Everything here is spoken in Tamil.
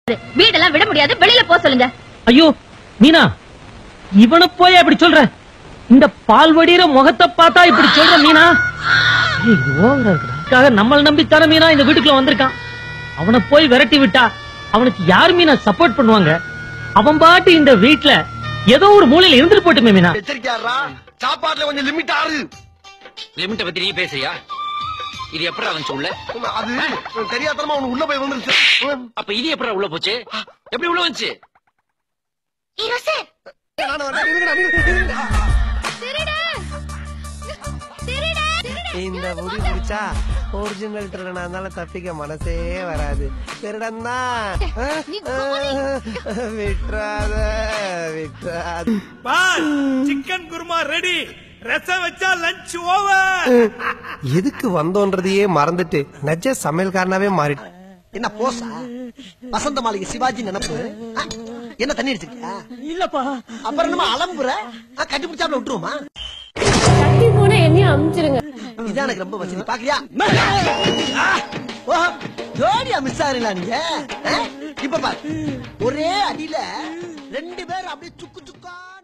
வீடெல்லாம் விட முடியாது வெளியில போ சொல்லுங்க ஐயோ மீனா இவனை போய் அப்படி சொல்ற இந்த பால் வடிகிற முகத்தை பார்த்தா இப்படி சொல்ற மீனா ஏய், இது ஓவரா இருக்குடா. அதுக்காக நம்மள நம்பி தானே மீனா இந்த வீட்டுக்குள்ள வந்திருக்கான் அவனை போய் விரட்டி விட்டா அவனுக்கு யார் மீனா சப்போர்ட் பண்ணுவாங்க அவன் பாட்டு இந்த வீட்ல ஏதோ ஒரு மூலையில இருந்துட்டு போட்டுமே மீனா எச்சரிக்கையாடுறா சாப்பாட்டுல கொஞ்சம் லிமிட் ஆறு லிமிட்ட பத்தி நீ பேசுறியா இது எப்படி வந்துச்சு உள்ள அது தெரியாதனமா அவனுக்கு உள்ள போய் வந்துருச்சு அப்ப இது எப்படி உள்ள போச்சு எப்படி உள்ள வந்துச்சு நானும் வரேன். இருங்கடா, இருங்கடா, இருங்கடா. இந்த முடி பிடிச்சா ஒரிஜினல் திருடனா இருந்தாலும் தப்பிக்க மனசே வராது திருடன்னா விட்டுறாத விட்டுறாத boss chicken kurma ready rasam வச்சா லஞ்ச் ஓவர் எதுக்கு வந்தோன்றதையே மறந்துட்டு நஜ சமையல்காரனாவே மாறிட்டு என்ன போசா வசந்த மாளிகை சிவாஜி நினைப்பு ஆ? என்ன தண்ணி அடிச்சிருக்கியா இல்லப்பா அப்புறம் நம்ம அலம்புற ஆ, கட்டி பிடிச்சாப்ல விட்டுருவோமா கட்டி போன என்னையும் அமுச்சிருங்க இதான் எனக்கு ரொம்ப வசதி பாக்குறியா ஓ ஜோடியா மிஸ் ஆகுறீங்களா நீங்க ஆ? இப்ப பாரு ஒரே அடியில ரெண்டு பேர் அப்படியே சுக்கு சுக்கா